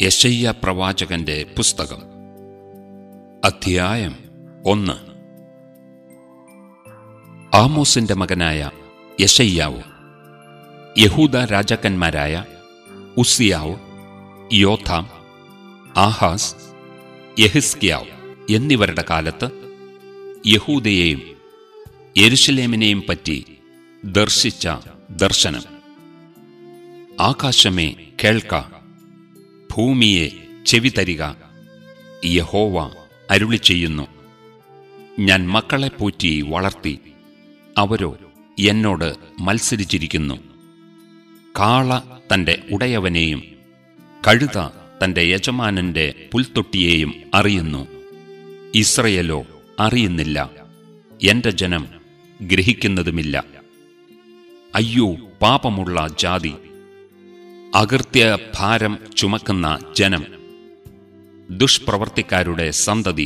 യശയ്യ പ്രവാചകന്റെ പുസ്തകം അധ്യായം ഒന്ന് ആമോസിന്റെ മകനായ യശയ്യാവ് യഹൂദ രാജാക്കന്മാരായ ഉസിയാവ് യോഥാം ആഹാസ് യഹിസ്കിയാവ് എന്നിവരുടെ കാലത്ത് യഹൂദയെയും യെരുശലേമിനെയും പറ്റി ദർശിച്ച ദർശനം ആകാശമേ കേൾക്ക ഭൂമിയെ ചെവി തരിക യഹോവ അരുളി ചെയ്യുന്നു ഞാൻ മക്കളെ പോറ്റി വളർത്തി അവരോ എന്നോട് മത്സരിച്ചിരിക്കുന്നു കാള തന്റെ ഉടയവനെയും കഴുത തന്റെ യജമാനന്റെ പുൽത്തൊട്ടിയെയും അറിയുന്നു ഇസ്രയേലോ അറിയുന്നില്ല എന്റെ ജനം ഗ്രഹിക്കുന്നതുമില്ല അയ്യോ പാപമുള്ള ജാതി അകൃത്യ ഭാരം ചുമക്കുന്ന ജനം ദുഷ്പ്രവർത്തിക്കാരുടെ സന്തതി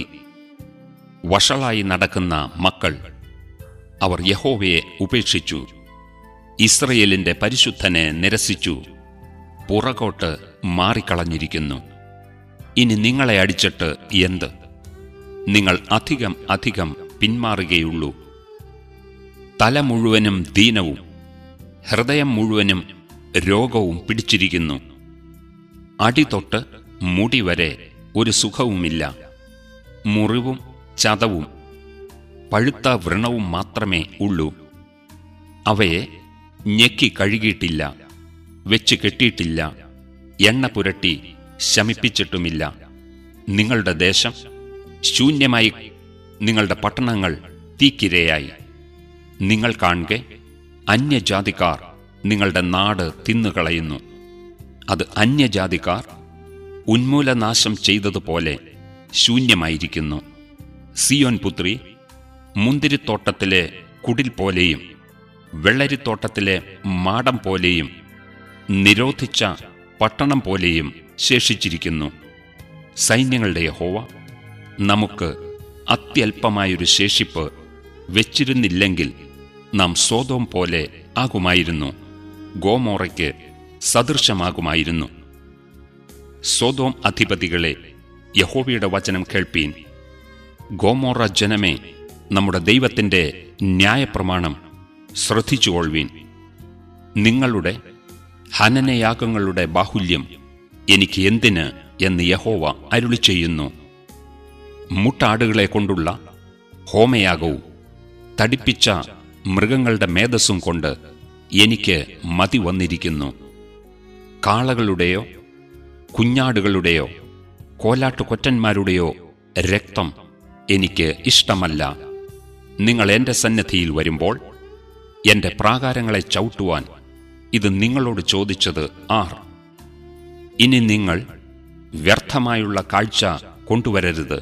വഷളായി നടക്കുന്ന മക്കൾ അവർ യഹോവയെ ഉപേക്ഷിച്ചു ഇസ്രയേലിന്റെ പരിശുദ്ധനെ നിരസിച്ചു പുറകോട്ട് മാറിക്കളഞ്ഞിരിക്കുന്നു ഇനി നിങ്ങളെ അടിച്ചിട്ട് എന്ത് നിങ്ങൾ അധികം അധികം പിന്മാറുകയുള്ളൂ തല മുഴുവനും ദീനവും ഹൃദയം മുഴുവനും രോഗവും പിടിച്ചിരിക്കുന്നു അടിതൊട്ട് മുടി വരെ ഒരു സുഖവുമില്ല മുറിവും ചതവും പഴുത്ത വ്രണവും മാത്രമേ ഉള്ളൂ അവയെ ഞെക്കി കഴുകിയിട്ടില്ല വെച്ച് കെട്ടിയിട്ടില്ല എണ്ണ പുരട്ടി ശമിപ്പിച്ചിട്ടുമില്ല നിങ്ങളുടെ ദേശം ശൂന്യമായി നിങ്ങളുടെ പട്ടണങ്ങൾ തീക്കിരയായി നിങ്ങൾ കാണുക അന്യജാതിക്കാർ നിങ്ങളുടെ നാട് തിന്നുകളയുന്നു അത് അന്യജാതിക്കാർ ഉന്മൂലനാശം ചെയ്തതുപോലെ ശൂന്യമായിരിക്കുന്നു സിയോൻ പുത്രി മുന്തിരിത്തോട്ടത്തിലെ കുടിൽ പോലെയും വെള്ളരിത്തോട്ടത്തിലെ മാടം പോലെയും നിരോധിച്ച പട്ടണം പോലെയും ശേഷിച്ചിരിക്കുന്നു സൈന്യങ്ങളുടെ യഹോവ നമുക്ക് അത്യല്പമായൊരു ശേഷിപ്പ് വെച്ചിരുന്നില്ലെങ്കിൽ നാം സ്വതം പോലെ ആകുമായിരുന്നു ഗോമോറയ്ക്ക് സദൃശമാകുമായിരുന്നു സ്വതോം അധിപതികളെ യഹോവയുടെ വചനം കേൾപ്പീൻ ഗോമോറ ജനമേ നമ്മുടെ ദൈവത്തിന്റെ ന്യായപ്രമാണം ശ്രദ്ധിച്ചുകൊള്ളുവീൻ നിങ്ങളുടെ ഹനനയാഗങ്ങളുടെ ബാഹുല്യം എനിക്ക് എന്തിന് എന്ന് യഹോവ അരുളി ചെയ്യുന്നു മുട്ടാടുകളെ കൊണ്ടുള്ള ഹോമയാഗവും തടിപ്പിച്ച മൃഗങ്ങളുടെ മേധസ്സും കൊണ്ട് എനിക്ക് മതി വന്നിരിക്കുന്നു കാളകളുടെയോ കുഞ്ഞാടുകളുടെയോ കോലാട്ടുകൊറ്റന്മാരുടെയോ രക്തം എനിക്ക് ഇഷ്ടമല്ല നിങ്ങൾ എന്റെ സന്നദ്ധിയിൽ വരുമ്പോൾ എന്റെ പ്രാകാരങ്ങളെ ചവിട്ടുവാൻ ഇത് നിങ്ങളോട് ചോദിച്ചത് ആർ ഇനി നിങ്ങൾ വ്യർത്ഥമായുള്ള കാഴ്ച കൊണ്ടുവരരുത്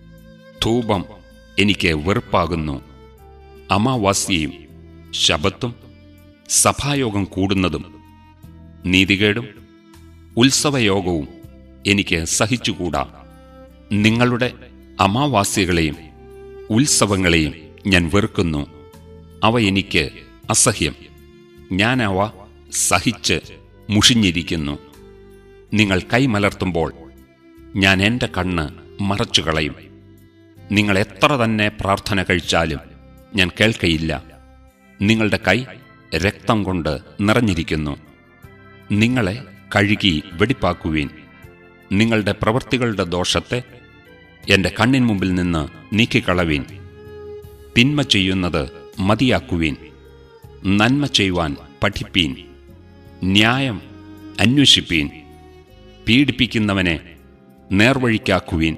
ധൂപം എനിക്ക് വെറുപ്പാകുന്നു അമാവാസ്യയും ശബത്തും സഭായോഗം കൂടുന്നതും നീതികേടും ഉത്സവയോഗവും എനിക്ക് സഹിച്ചുകൂടാ നിങ്ങളുടെ അമാവാസ്യകളെയും ഉത്സവങ്ങളെയും ഞാൻ വെറുക്കുന്നു അവ എനിക്ക് അസഹ്യം ഞാൻ അവ സഹിച്ച് മുഷിഞ്ഞിരിക്കുന്നു നിങ്ങൾ കൈമലർത്തുമ്പോൾ ഞാൻ എൻ്റെ കണ്ണ് മറച്ചുകളയും നിങ്ങൾ എത്ര തന്നെ പ്രാർത്ഥന കഴിച്ചാലും ഞാൻ കേൾക്കയില്ല നിങ്ങളുടെ കൈ രക്തം കൊണ്ട് നിറഞ്ഞിരിക്കുന്നു നിങ്ങളെ കഴുകി വെടിപ്പാക്കുവീൻ നിങ്ങളുടെ പ്രവൃത്തികളുടെ ദോഷത്തെ എൻ്റെ കണ്ണിൻ മുമ്പിൽ നിന്ന് നീക്കിക്കളവീൻ തിന്മ ചെയ്യുന്നത് മതിയാക്കുവീൻ നന്മ ചെയ്യുവാൻ പഠിപ്പീൻ ന്യായം അന്വേഷിപ്പീൻ പീഡിപ്പിക്കുന്നവനെ നേർവഴിക്കാക്കുവീൻ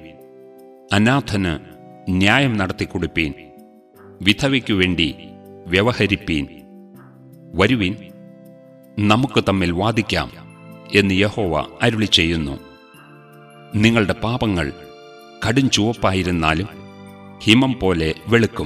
അനാഥന് ന്യായം നടത്തിക്കൊടുപ്പീൻ വിധവയ്ക്കു വേണ്ടി വ്യവഹരിപ്പീൻ വരുവിൻ നമുക്ക് തമ്മിൽ വാദിക്കാം എന്ന് യഹോവ അരുളി ചെയ്യുന്നു നിങ്ങളുടെ പാപങ്ങൾ കടും ചുവപ്പായിരുന്നാലും ഹിമം പോലെ വെളുക്കും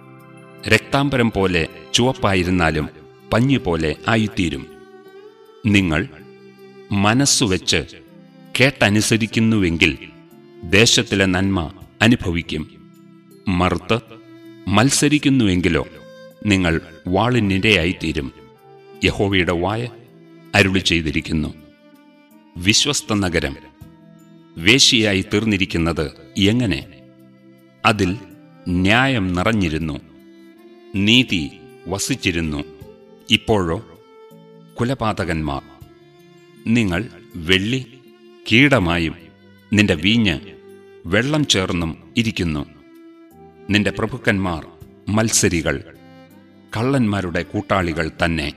രക്താംബരം പോലെ ചുവപ്പായിരുന്നാലും പഞ്ഞു പോലെ ആയിത്തീരും നിങ്ങൾ മനസ്സുവെച്ച് കേട്ടനുസരിക്കുന്നുവെങ്കിൽ ദേശത്തിലെ നന്മ അനുഭവിക്കും മറുത്ത് മത്സരിക്കുന്നുവെങ്കിലോ നിങ്ങൾ വാളിനിരയായിത്തീരും യഹോവയുടെ വായ അരുളി ചെയ്തിരിക്കുന്നു വിശ്വസ്ത നഗരം വേശിയായി തീർന്നിരിക്കുന്നത് എങ്ങനെ അതിൽ ന്യായം നിറഞ്ഞിരുന്നു നീതി വസിച്ചിരുന്നു ഇപ്പോഴോ കുലപാതകന്മാർ നിങ്ങൾ വെള്ളി കീടമായും നിന്റെ വീഞ്ഞ് വെള്ളം ചേർന്നും ഇരിക്കുന്നു നിന്റെ പ്രഭുക്കന്മാർ മത്സരികൾ കള്ളന്മാരുടെ കൂട്ടാളികൾ തന്നെ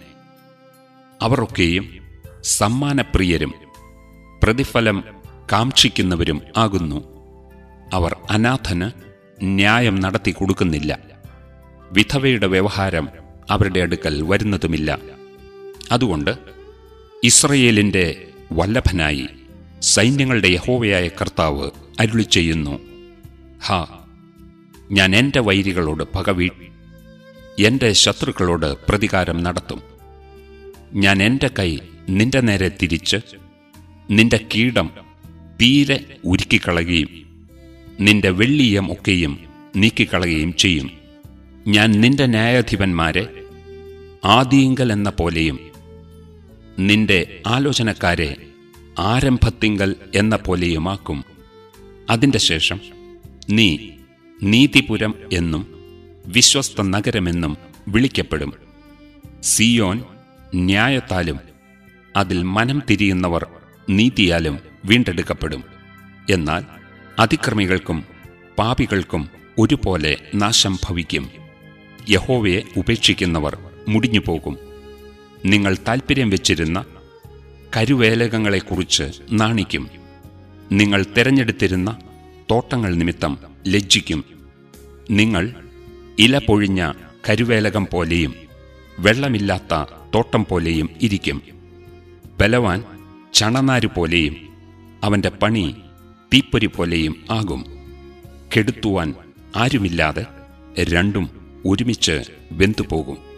അവരൊക്കെയും സമ്മാനപ്രിയരും പ്രതിഫലം കാക്ഷിക്കുന്നവരും ആകുന്നു അവർ അനാഥന് ന്യായം നടത്തി കൊടുക്കുന്നില്ല വിധവയുടെ വ്യവഹാരം അവരുടെ അടുക്കൽ വരുന്നതുമില്ല അതുകൊണ്ട് ഇസ്രയേലിന്റെ വല്ലഭനായി സൈന്യങ്ങളുടെ യഹോവയായ കർത്താവ് അരുളി ചെയ്യുന്നു ഹാ ഞാൻ എന്റെ വൈരികളോട് പകവീ എന്റെ ശത്രുക്കളോട് പ്രതികാരം നടത്തും ഞാൻ എന്റെ കൈ നിന്റെ നേരെ തിരിച്ച് നിന്റെ കീടം തീരെ ഉരുക്കിക്കളയുകയും നിന്റെ വെള്ളിയം ഒക്കെയും നീക്കിക്കളയുകയും ചെയ്യും ഞാൻ നിന്റെ ന്യായാധിപന്മാരെ ആദിയങ്കൽ എന്ന പോലെയും നിന്റെ ആലോചനക്കാരെ ആരംഭത്തിങ്കൽ എന്ന പോലെയുമാക്കും അതിന്റെ ശേഷം നീ നീതിപുരം എന്നും വിശ്വസ്ത നഗരമെന്നും വിളിക്കപ്പെടും സിയോൻ ന്യായത്താലും അതിൽ മനം തിരിയുന്നവർ നീതിയാലും വീണ്ടെടുക്കപ്പെടും എന്നാൽ അതിക്രമികൾക്കും പാപികൾക്കും ഒരുപോലെ നാശം ഭവിക്കും യഹോവയെ ഉപേക്ഷിക്കുന്നവർ മുടിഞ്ഞുപോകും നിങ്ങൾ താൽപ്പര്യം വെച്ചിരുന്ന കരുവേലകങ്ങളെക്കുറിച്ച് നാണിക്കും നിങ്ങൾ തിരഞ്ഞെടുത്തിരുന്ന തോട്ടങ്ങൾ നിമിത്തം ലജ്ജിക്കും നിങ്ങൾ ഇല പൊഴിഞ്ഞ കരുവേലകം പോലെയും വെള്ളമില്ലാത്ത തോട്ടം പോലെയും ഇരിക്കും ബലവാൻ ചണനാരു പോലെയും അവന്റെ പണി തീപ്പൊരി പോലെയും ആകും കെടുത്തുവാൻ ആരുമില്ലാതെ രണ്ടും ഒരുമിച്ച് വെന്തുപോകും